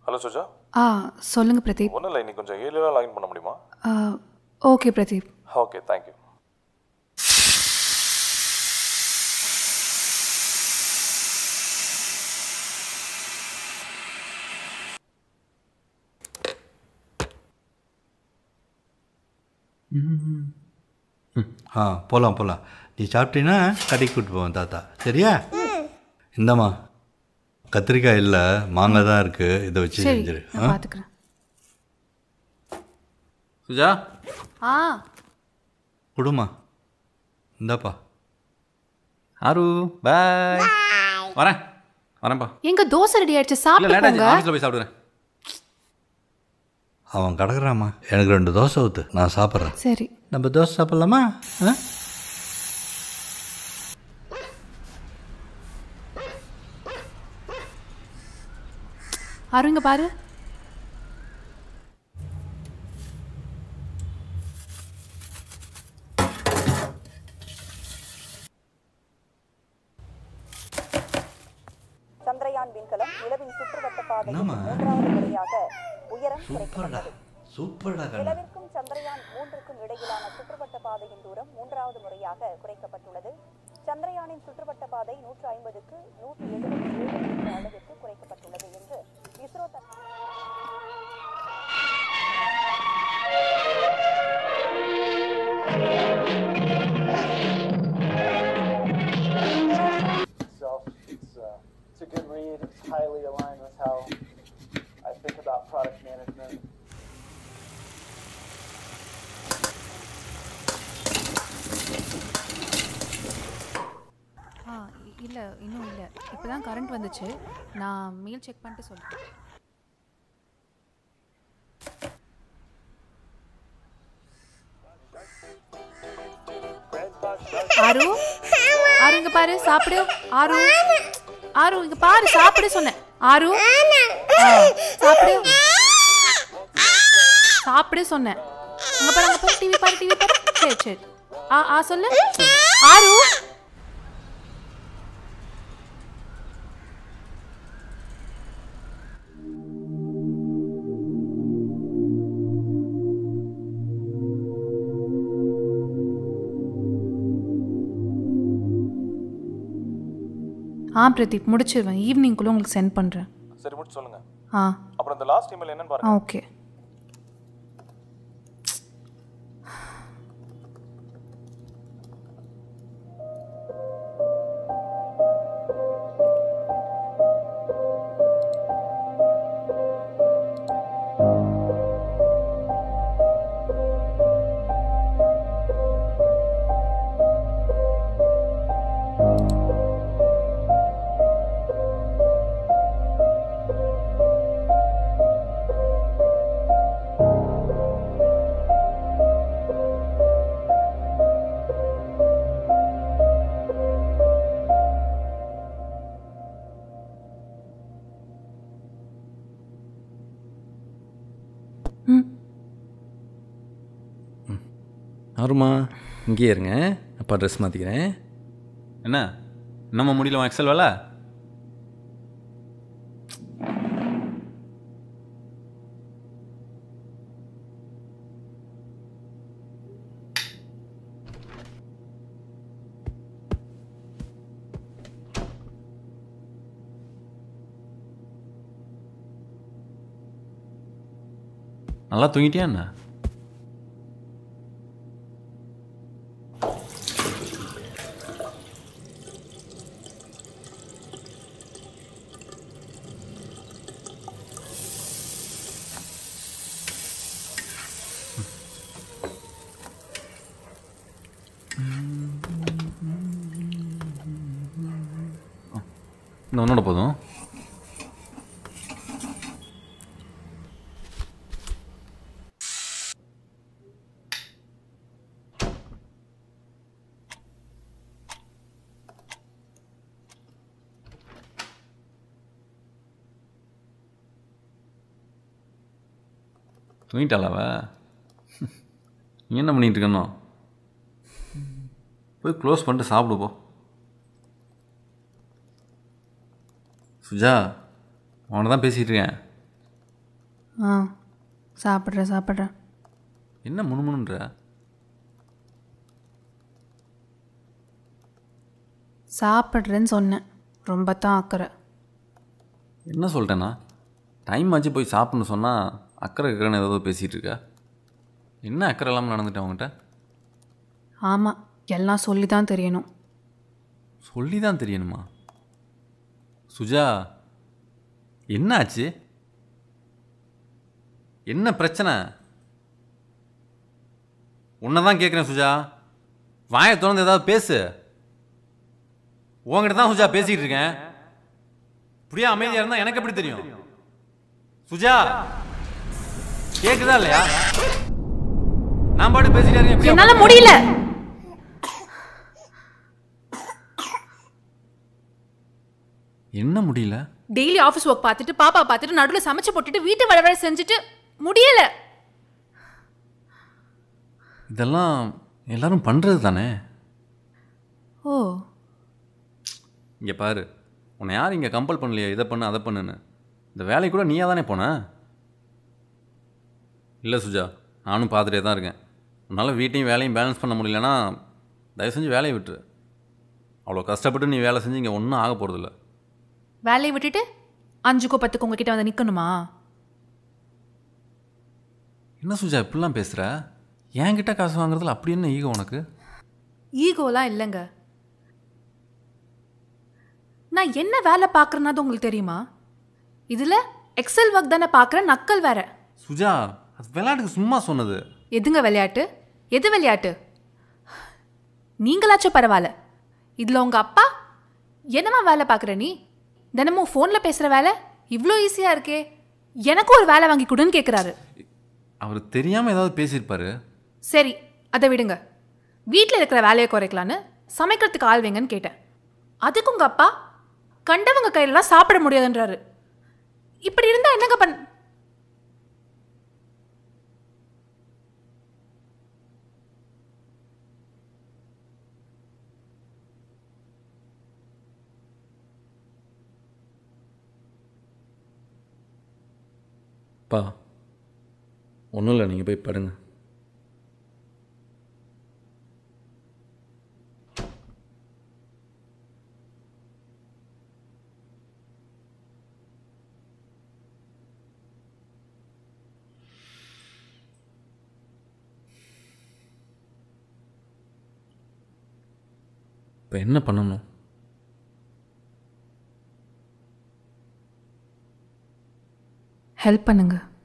Hello Suja ஆ சொல்லுங்கள் பிரதீப் ஒன்றும் இல்லை இன்னைக்கு கொஞ்சம் ஏர்லியாக லாகின் பண்ண முடியுமா ஆ, ஓகே பிரதீப் ஓகே தேங்க்யூ ஆ போகலாம் போகலாம் நீ சாப்பிட்டீன்னா கடைக்கு கூட்டு போவேன் தாத்தா சரியா இந்தாம்மா கத்திரிக்காய் இல்லை மாங்காய் தான் இருக்குது இதை வச்சு சரி செஞ்சிரு ஆ நான் பார்த்துக்கிறேன் சுஜா ஆ கொடுமா இந்தாப்பா ஆரு பாய் வரேன் வரேன்ப்பா எங்க தோசை ரெடி ஆயிடுச்சு இல்லை சாப்பிட்டு லேட் போங்க ஆச்சு ஆஃபீஸில் போய் சாப்பிடுறேன் அவன் கிடக்குறாம்மா எனக்கு ரெண்டு தோசை ஊற்று நான் சாப்பிட்றேன் சரி நம்ம தோசை சாப்பிட்லாமா ஆ அருங்க பாரு சந்திரயான் விண்கலம் நிலவின் சுற்றுவட்ட பாதையில் என்னம்மா? மூன்றாவது முறையாக உயரம் சூப்பர்டா குறைக்கப்பட்டது சூப்பர்டா கண்ணா நிலவிற்கும் சந்திரயான் மூன்றுக்கும் இடையிலான சுற்றுவட்ட பாதையின் தூரம் மூன்றாவது முறையாக குறைக்கப்பட்டுள்ளது சந்திரயானின் சுற்றுவட்ட பாதை நூற்று ஐம்பதுக்கு நூற்று எழுபத்தி ஏழு மீட்டர் அளவிற்கு குறைக்கப்பட்டுள்ளது என்று இஸ்ரோ தன் So it's, uh, it's a good read. It's highly aligned with how I think about product management. ஆ இல்லை இன்னும் இல்லை இப்போ தான் கரண்ட் வந்துச்சு நான் மெயில் செக் பண்ணிட்டு சொல்கிறேன் ஆரு ஆரு இங்க பாரு சாப்பிடு ஆரு ஆரு இங்க பாரு சாப்பிடு சொன்னேன் ஆரு ஆ, சாப்பிடு சாப்பிடு சொன்னேன் அங்க பாரு அங்க பாரு டிவி பாரு டிவி பாரு சரி சரி ஆ ஆ சொல்லு ஆரு ஆ பிரதீப் முடிச்சிருவேன் ஈவினிங்குள்ளே உங்களுக்கு சென்ட் பண்ணுறேன் சரி முடிச்சு சொல்லுங்கள் ஆ அப்புறம் இந்த லாஸ்ட் இமெயில் என்னன்னு ஆ பாருங்க ஓகே ம் ஆருமா இங்கேயே இருங்க அப்பா ட்ரெஸ் மாற்றிக்கிறேன் என்ன நம்ம முடியல உன் எக்ஸல் வேலை நல்லா தூங்கிட்டியா என்ன இந்த ஒன்னோட போதும் தூங்கிட்டாளாவ நீ என்ன பண்ணிட்டு இருக்கணும் போய் க்ளோஸ் பண்ணிட்டு சாப்பிடு போ சுஜா அவனை தான் பேசிகிட்டு இருக்கேன் ஆ சாப்பிட்றேன் சாப்பிட்றேன் என்ன முணுமுணுன்ற சாப்பிட்றேன்னு சொன்னேன் ரொம்ப தான் அக்கறை என்ன சொல்லிட்டேன்னா டைம் ஆச்சு போய் சாப்பிட்ணும் சொன்னால் அக்கறை இருக்கிறன்னு ஏதாவது பேசிகிட்டு இருக்கா என்ன அக்கறை இல்லாமல் நடந்துட்டேன் அவங்ககிட்ட ஆமாம் எல்லாம் சொல்லி தான் தெரியணும் சொல்லி தான் தெரியணுமா சுஜா என்ன ஆச்சு என்ன பிரச்சனை உன்னை தான் கேட்குறேன் சுஜா வாயை திறந்து ஏதாவது பேசு உங்ககிட்ட தான் சுஜா பேசிக்கிட்டு இருக்கேன் இப்படியே அமைதியாக இருந்தால் எனக்கு எப்படி தெரியும் சுஜா கேக்குதா இல்லையா நான் பாட்டு பேசிட்டே இருக்கேன் இப்படியே என்னால் முடியல என்ன முடியல டெய்லி ஆஃபீஸ் ஒர்க் பார்த்துட்டு பாப்பா பார்த்துட்டு நடுவில் சமைச்சு போட்டுட்டு வீட்டு வேலை வேலை செஞ்சுட்டு முடியல இதெல்லாம் எல்லாரும் பண்ணுறது தானே ஓ இங்கே பாரு உன்னை யாரும் இங்கே கம்பல் பண்ணலையே இதை பண்ணு அதை பண்ணுன்னு இந்த வேலைக்கு கூட நீயா தானே போன இல்லை சுஜா நானும் பார்த்துட்டே தான் இருக்கேன் உன்னால் வீட்டையும் வேலையும் பேலன்ஸ் பண்ண முடியலன்னா தயவு செஞ்சு வேலையை விட்டுரு அவ்வளோ கஷ்டப்பட்டு நீ வேலை செஞ்சு இங்கே ஒன்றும் ஆக போகிறதில்ல வேலையை விட்டுட்டு அஞ்சுக்கோ பத்துக்கு உங்ககிட்ட வந்து நிற்கணுமா என்ன சுஜா இப்படிலாம் பேசுகிற என்கிட்ட காசு வாங்குறதுல அப்படி என்ன ஈகோ உனக்கு ஈகோலாம் இல்லைங்க நான் என்ன வேலை பார்க்குறேன்னா உங்களுக்கு தெரியுமா இதில் எக்ஸல் ஒர்க் தானே பார்க்குறேன் நக்கல் வேற சுஜா அது விளையாட்டுக்கு சும்மா சொன்னது எதுங்க விளையாட்டு எது விளையாட்டு நீங்களாச்சும் பரவாயில்ல இதில் உங்கள் அப்பா என்னம்மா வேலை பார்க்குற நீ தினமும் ஃபோனில் பேசுகிற வேலை இவ்வளோ ஈஸியாக இருக்கே எனக்கும் ஒரு வேலை வாங்கி கொடுன்னு கேட்குறாரு அவர் தெரியாமல் ஏதாவது பேசியிருப்பாரு சரி அதை விடுங்க வீட்டில் இருக்கிற வேலையை குறைக்கலான்னு சமைக்கிறதுக்கு ஆள் வைங்கன்னு கேட்டேன் அதுக்கு உங்கள் அப்பா கண்டவங்க கையிலலாம் சாப்பிட முடியாதுன்றாரு இப்படி இருந்தால் என்னங்க பண் பா ஒன்றும் இல்லை நீங்கள் போய் படுங்க இப்போ என்ன பண்ணணும் ஹெல்ப் பண்ணுங்க